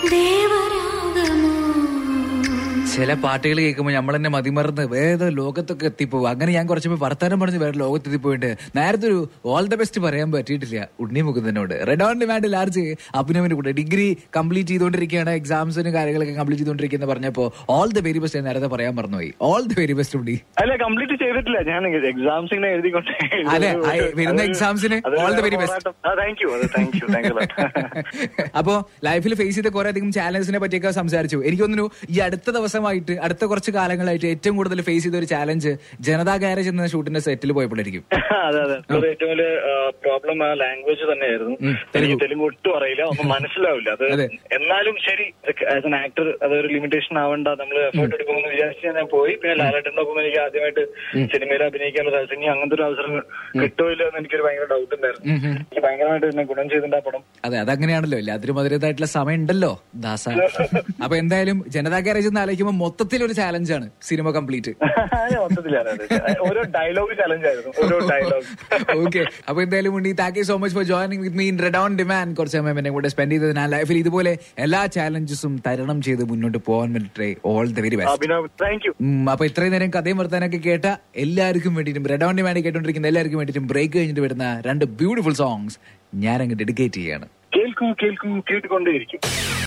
ദേവരാഗമോ ചില പാട്ടുകൾ കേൾക്കുമ്പോൾ നമ്മൾ തന്നെ മതിമറന്ന് വേറെ ലോകത്തൊക്കെ എത്തിപ്പോവും അങ്ങനെ ഞാൻ കുറച്ച് പോയി വർത്താനം പറഞ്ഞ് വേറെ ലോകത്ത് എത്തിപ്പോയിട്ട് നേരത്തെ ഒരു ഓൾ ദ ബെസ്റ്റ് പറയാൻ പറ്റിയിട്ടില്ല ഉണ്ണി മുകുന്ദനോട് റെഡ് ഓൺ ഡിമാൻഡ് ലാർജ് അഭിനവിന്റെ കൂടെ ഡിഗ്രി കംപ്ലീറ്റ് ചെയ്തുകൊണ്ടിരിക്കുകയാണ് എക്സാംസിന് കാര്യങ്ങളൊക്കെ കംപ്ലീറ്റ് ചെയ്തുകൊണ്ടിരിക്കുന്ന പറഞ്ഞപ്പോ ഓൾ ദ വെരി ബെസ്റ്റ് നേരത്തെ പറയാൻ മറന്നുപോയി all the very best Unni അല്ല കംപ്ലീറ്റ് ചെയ്തിട്ടില്ല ഞാൻ എക്സാംസ് ഇങ്ങനെ എഴുതിക്കൊണ്ട് അതെ, ആ, വരുന്ന examsന് all the very best. Thank you thank you thank you അപ്പോ ലൈഫിൽ ഫേസ് ചെയ്ത കുറെ അധികം ചാലഞ്ചസിനെ പറ്റിയൊക്കെ സംസാരിച്ചു എനിക്ക് തോന്നുന്നു ഈ അടുത്ത ദിവസമായിട്ട് അടുത്ത കുറച്ച് കാലങ്ങളായിട്ട് ഏറ്റവും കൂടുതൽ ഫേസ് ചെയ്ത ഒരു ചാലഞ്ച് ജനതാ ഗാരേജ് എന്ന ഷൂട്ടിന്റെ സെറ്റിൽ പോയപ്പോഴായിരിക്കും അതെ അതെ അത് ഏറ്റവും വലിയ പ്രോബ്ലം ആ ലാംഗ്വേജ് തന്നെയായിരുന്നു ഉം, എനിക്ക് തെലുങ്ക് ഒട്ടും അറിയില്ല ഒന്നും മനസ്സിലാവില്ല അത് അതെ. എന്നാലും ശരി ആസ് എൻ ആക്ടർ അതൊരു ലിമിറ്റേഷൻ ആവണ്ട നമ്മൾ എഫേർട്ട് എടുക്കുമെന്ന് വിചാരിച്ച് ഞാൻ പോയി പിന്നെ ലാലേട്ടൻ്റെ ഒപ്പം എനിക്ക് ആദ്യമായിട്ട് സിനിമയിൽ അഭിനയിക്കാനുള്ള അവസരം ഇനി അങ്ങനത്തെ ഒരു അവസരം കിട്ടുമോ ഇല്ലയോ എന്ന് എനിക്കൊരു ഭയങ്കര ഡൗട്ട് ഉണ്ടായിരുന്നു ഉം, ഉം. എനിക്ക് ഭയങ്കരമായിട്ട് എന്നെ ഗുണം ചെയ്തിട്ടുണ്ട് ആ പടം അതെ അതങ്ങനെയാണല്ലോ എല്ലാത്തിനും അതിൻ്റെതായിട്ടുള്ള സമയം ഉണ്ടല്ലോ ദാസ അപ്പൊ എന്തായാലും ജനതാ ഗാരേജ് എന്ന് ആലോചിക്കുമ്പോൾ മൊത്തത്തിൽ ഒരു ചാലഞ്ചാണ് സിനിമ കംപ്ലീറ്റ് ഞാൻ മൊത്തത്തിൽ അറിയാതെ ഓരോ ഡയലോഗ് ചലഞ്ച് ആയിരുന്നു ഓരോ ഡയലോഗ് ഓക്കെ അപ്പൊ എന്തായാലും Unni thank you so much for joining with me in red on demand കുറച്ച് സമയം എന്നെ കൂടെ സ്പെൻഡ് ചെയ്തത് ഞാൻ ലൈഫിൽ ഇതുപോലെ എല്ലാ ചാലഞ്ചസും തരണം ചെയ്ത് മുന്നോട്ട് പോകാൻ വേണ്ടിട്ട് all the very best Abhinav thank you ഉം, അപ്പൊ ഇത്രയും നേരം കഥയും വർത്താനൊക്കെ കേട്ട എല്ലാവർക്കും വേണ്ടിയിട്ടും റെഡ് ഓൺ ഡിമാൻഡ് കേട്ടോണ്ടിരിക്കുന്ന എല്ലാവർക്കും വേണ്ടിയിട്ടും ബ്രേക്ക് കഴിഞ്ഞിട്ട് വരുന്ന രണ്ട് ബ്യൂട്ടിഫുൾ സോങ്സ് ഞാൻ അങ്ങ് ഡെഡിക്കേറ്റ് ചെയ്യാണ് കേൾക്കൂ കേൾക്കൂ കേട്ടുകൊണ്ടേയിരിക്കും